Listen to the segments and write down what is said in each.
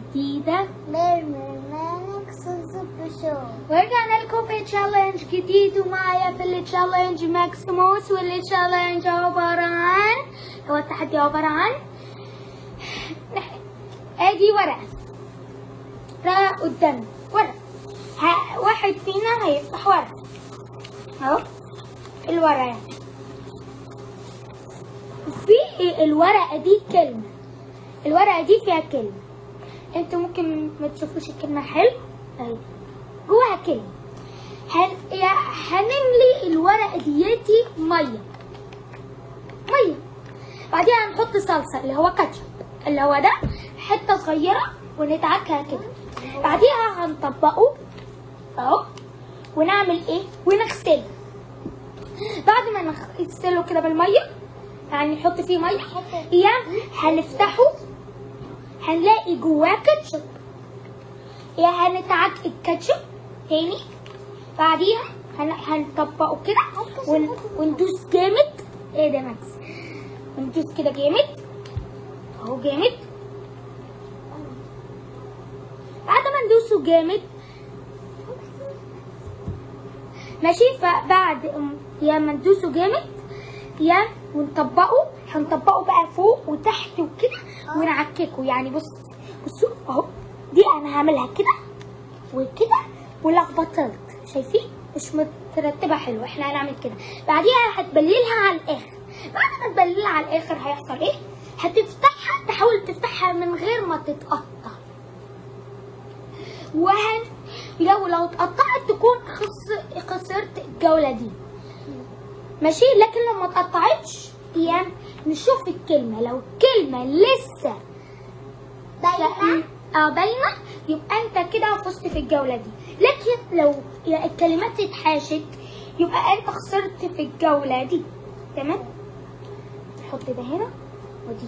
جديدة برنامج سوزوبو شو ورجعنا لكم في تشالنج جديد ومعايا في التشالنج ماكسيموس والتشالنج عبارة عن هو التحدي عبارة عن ادي ورقة ده قدامنا ورقة ه- واحد فينا هيفتح ورقة اهو الورقة يعني في الورقة دي كلمة الورقة دي فيها كلمة انتوا ممكن ما تشوفوش الكلمة حلو اهي جواها كلمة هن... يا هنملي الورقة دياتي مية مية بعدين هنحط صلصة اللي هو كاتشب اللي هو ده حتة صغيرة وندعكها كده بعديها هنطبقه اهو ونعمل ايه ونغسله بعد ما نغسله كده بالمية يعني نحط فيه مية يا هنفتحه هنلاقي جواه كاتشب يا هنتعك الكاتشب تاني بعديها هن... هنطبقه كده ون... وندوس جامد ايه ده ماكس وندوس كده جامد اهو جامد بعد ما ندوسه جامد ماشي فبعد ام- يا ما ندوسه جامد يا ونطبقه هنطبقه بقى فوق وتحت وكده ونعككه يعني بص بصوا اهو دي انا هعملها كده وكده ولخبطت شايفين مش مترتبه حلو احنا هنعمل كده بعديها هتبللها على الاخر بعد ما تبللها على الاخر هيحصل ايه هتفتحها تحاول تفتحها من غير ما تتقطع وهن لو لو اتقطعت تكون خس... خسرت الجوله دي ماشي لكن لو ما اتقطعتش يعني نشوف الكلمه لو الكلمه لسه باينة اه باينه يبقى انت كده فزت في الجوله دي لكن لو يا الكلمات اتحاشت يبقى انت خسرت في الجوله دي تمام نحط ده هنا ودي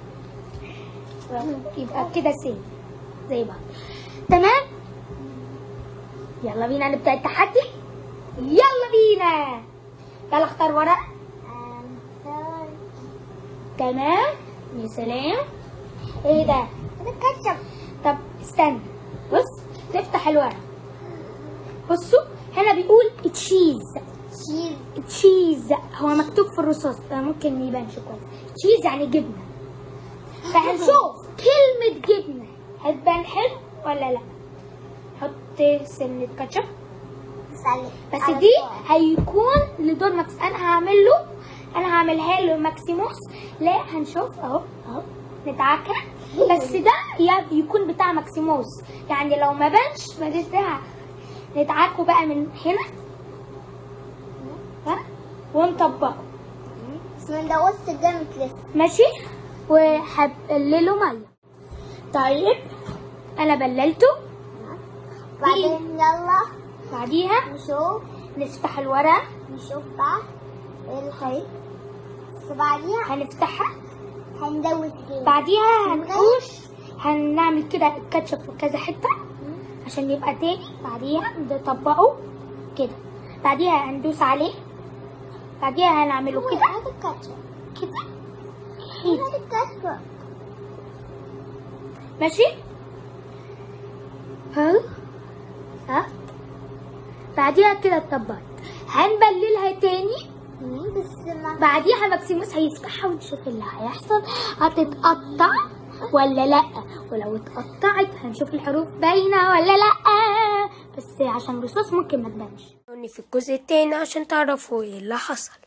يبقى كده سيم زي بعض تمام يلا بينا نبدا التحدي يلا بينا يلا اختار ورقه أم، ثور. تمام يا سلام ايه ده ده كاتشب طب استنى بص نفتح الورق بصوا هنا بيقول تشيز شيز تشيز هو مكتوب في الرصاص فممكن يبانش كويس تشيز يعني جبنه فهنشوف كلمة جبنة هتبان حلو ولا لا حط سنة كاتشب سلي بس دي هيكون لدور ماكس انا هعمل له انا هعملها له ماكسيموس لا هنشوف اهو اهو ندعكها بس ده يا يكون بتاع ماكسيموس يعني لو ما بانش ماليش داعي ندعكه بقى من هنا ها ونطبقه بس من ده وسط جامد لسه ماشي وهبلله ميه طيب انا بللته بعدين يلا بعديها نشوف نفتح الورقه نشوف بقى الخيط بس بعديها هنفتحها هندوس جامد بعديها هنقوش هنعمل كده الكاتشب في كذا حته عشان يبقى تاني بعديها نطبقه كده بعديها هندوس عليه بعديها هنعمله كده هذا الكاتشب كده كده هذا الكاتشب ماشي ها ها بعديها كده اتطبقت هنبللها تاني بس ما بعديها ماكسيموس هيفتحها ونشوف اللي هيحصل هتتقطع ولا لا ولو اتقطعت هنشوف الحروف باينه ولا لا بس عشان الرصاص ممكن ما تبانش في الجزء التاني عشان تعرفوا ايه اللي حصل